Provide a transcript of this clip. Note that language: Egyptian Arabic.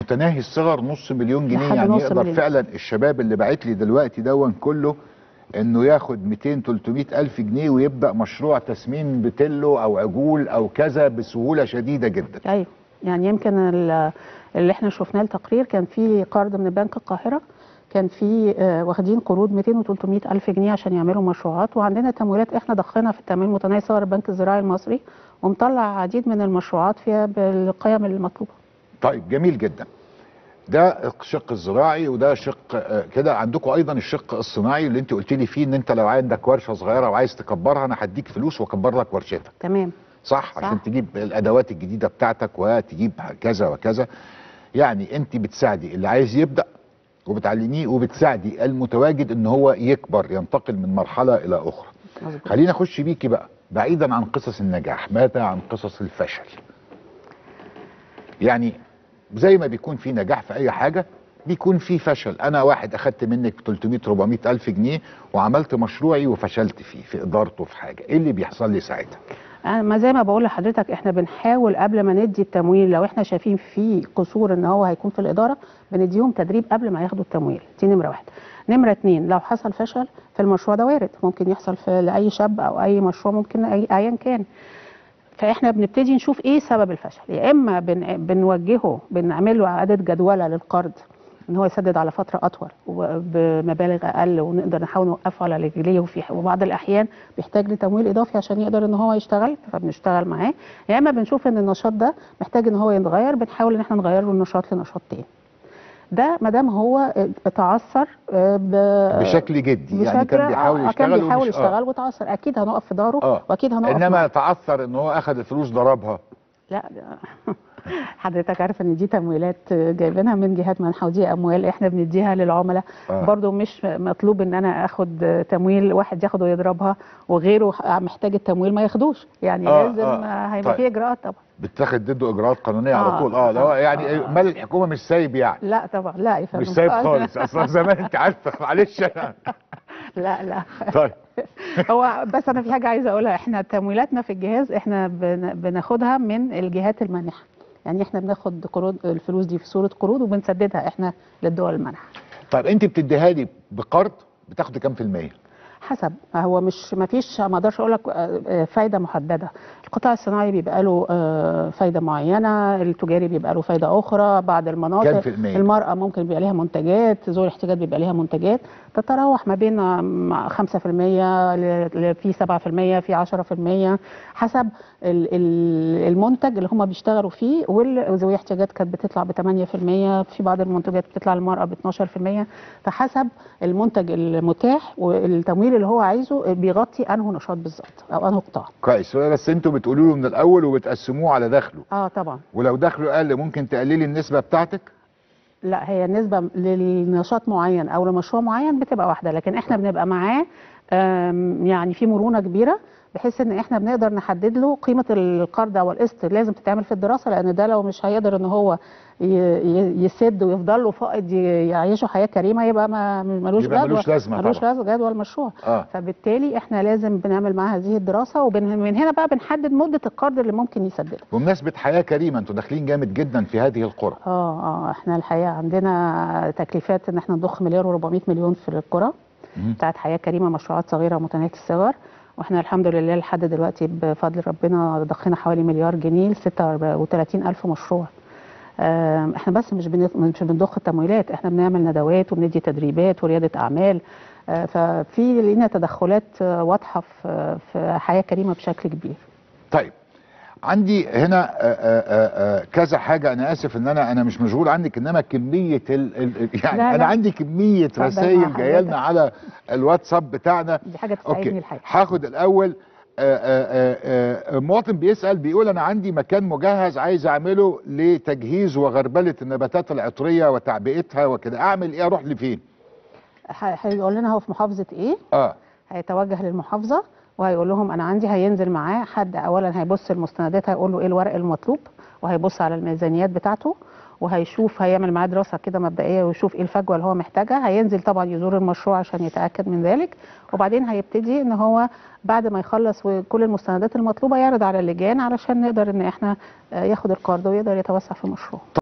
متناهي الصغر نص مليون جنيه لحد يعني نص يقدر مليون. فعلا الشباب اللي باعت لي دلوقتي دون كله انه ياخد 200 300 الف جنيه ويبدا مشروع تسمين بتلو او عجول او كذا بسهوله شديده جدا ايوه يعني يمكن ال- اللي احنا شفناه التقرير كان في قرض من بنك القاهره كان في آه، واخدين قروض 200 و300 الف جنيه عشان يعملوا مشروعات وعندنا تمويلات احنا ضخينا في التمويل المتناهي صغر البنك الزراعي المصري ومطلع عديد من المشروعات فيها بالقيم المطلوبه طيب جميل جدا ده الشق الزراعي وده شق آه، كده عندكم ايضا الشق الصناعي اللي انت قلت لي فيه ان انت لو عندك ورشه صغيره وعايز تكبرها انا هديك فلوس واكبر لك ورشتك تمام صح, صح. عشان تجيب الادوات الجديده بتاعتك وتجيب كذا وكذا يعني انت بتساعدي اللي عايز يبدا وبتعلميه وبتساعدي المتواجد ان هو يكبر ينتقل من مرحله الى اخرى مظبوط خلينا اخش بيكي بقى بعيدا عن قصص النجاح ماذا عن قصص الفشل يعني زي ما بيكون في نجاح في اي حاجه بيكون في فشل انا واحد اخدت منك 300 400 الف جنيه وعملت مشروعي وفشلت فيه في ادارته في حاجه ايه اللي بيحصل لي ساعتها أنا ما زي ما بقول لحضرتك احنا بنحاول قبل ما ندي التمويل لو احنا شايفين في قصور ان هو هيكون في الاداره بنديهم تدريب قبل ما ياخدوا التمويل دي نمره واحد نمره اتنين لو حصل فشل في المشروع ده وارد ممكن يحصل في لاي شاب او اي مشروع ممكن أي- ايا كان فاحنا بنبتدي نشوف ايه سبب الفشل يا اما بن بنوجهه بنعمل له اعاده جدوله للقرض ان هو يسدد على فتره اطول وبمبالغ اقل ونقدر نحاول نوقفه على رجليه وفي وبعض الاحيان بيحتاج لتمويل اضافي عشان يقدر ان هو يشتغل فبنشتغل معاه يا اما بنشوف ان النشاط ده محتاج ان هو يتغير بنحاول ان احنا نغير له النشاط لنشاط تاني ده ما دام هو اتعثر آه، ب- بشكل جدي يعني بشكل- كان بيحاول آه، يشتغل كان بيحاول ومش- آه. يشتغل وتعثر اكيد هنقف في ظهره اه واكيد هنقف معاه. انما تعثر ان هو اخذ الفلوس ضربها لا ده- حضرتك عارف ان دي تمويلات جايبينها من جهات منحى ودي اموال احنا بنديها للعملاء آه. برضو مش مطلوب ان انا اخد تمويل واحد ياخده ويضربها وغيره محتاج التمويل ما ياخدوش يعني آه، لازم آه. هيبقى طيب. في اجراءات طبعا بتاخد ضده اجراءات قانونيه على آه، طول اه لو آه، يعني آه. مال الحكومه مش سايب يعني لا طبعا لا يا فندم مش سايب خالص اصلا زمان انت عارفه معلش أنا. لا لا طيب هو بس انا في حاجه عايزه اقولها احنا تمويلاتنا في الجهاز احنا بن- بناخدها من الجهات المانحه يعني احنا بناخد قروض الفلوس دي في صوره قروض وبنسددها احنا للدول المانحه طيب انت بتديها لي بقرض بتاخدي كام في الميه حسب هو مش ما فيش ما اقدرش اقول لك آه، آه، فايده محدده القطاع الصناعي بيبقى له آه، فايده معينه التجاري بيبقى له فايده اخرى بعض المناطق كام في المية؟ المراه ممكن بيبقى لها منتجات ذوي الاحتياجات بيبقى لها منتجات تتراوح ما بين آم، 5% ل- ل- في 7% في 10% حسب ال- ال- المنتج اللي هم بيشتغلوا فيه وذوي الاحتياجات كانت بتطلع ب 8% في بعض المنتجات بتطلع للمراه ب 12% فحسب المنتج المتاح والتمويل اللي هو عايزه بيغطي انه نشاط بالظبط او انه قطاع كويس بس انتوا بتقولوا له من الاول وبتقسموه على دخله اه طبعا ولو دخله قل ممكن تقللي النسبه بتاعتك لا هي نسبة للنشاط معين أو لمشروع معين بتبقى واحدة لكن احنا بنبقى معاه آم، يعني في مرونة كبيرة بحيث ان احنا بنقدر نحدد له قيمة القرض او القسط لازم تتعمل في الدراسة لان ده لو مش هيقدر ان هو ي- ي- يسد ويفضل له فائض ي- يعيشه حياة كريمة يبقى ما ملوش يبقى جدوى ملوش لازمة ملوش طبعا. لازمة جدوى المشروع اه فبالتالي احنا لازم بنعمل معاه هذه الدراسة ومن هنا بقى بنحدد مدة القرض اللي ممكن يسدده بمناسبه حياه كريمه انتوا داخلين جامد جدا في هذه القرى اه اه احنا الحقيقه عندنا تكليفات ان احنا نضخ مليار و400 مليون في القرى مم. بتاعت حياه كريمه مشروعات صغيره متناهيه الصغر واحنا الحمد لله لحد دلوقتي بفضل ربنا ضخينا حوالي مليار جنيه ل 36 الف مشروع آم، احنا بس مش بن- مش بنضخ التمويلات احنا بنعمل ندوات وبندي تدريبات ورياده اعمال آه، ففي لينا تدخلات آه، واضحه في في حياه كريمه بشكل كبير طيب عندي هنا آه، آه، آه، كذا حاجه انا اسف ان انا انا مش مشغول عنك انما كميه ال ال يعني لا، انا لا. عندي كميه اتفضل مع رسائل جايه حضرتك. لنا على الواتساب بتاعنا دي حاجه تسعدني اوكي الحقيقه هاخد الاول آه، آه، آه، آه، مواطن بيسال بيقول انا عندي مكان مجهز عايز اعمله لتجهيز وغربله النباتات العطريه وتعبئتها وكده اعمل ايه اروح لفين ح- هيقول لنا هو في محافظه ايه اه هيتوجه للمحافظه وهيقول لهم انا عندي هينزل معاه حد اولا هيبص المستندات هيقول له ايه الورق المطلوب وهيبص على الميزانيات بتاعته وهيشوف هيعمل معاه دراسه كده مبدئيه ويشوف ايه الفجوه اللي هو محتاجها هينزل طبعا يزور المشروع عشان يتاكد من ذلك وبعدين هيبتدي ان هو بعد ما يخلص وكل المستندات المطلوبه يعرض على اللجان علشان نقدر ان احنا آه، ياخد القرض ويقدر يتوسع في المشروع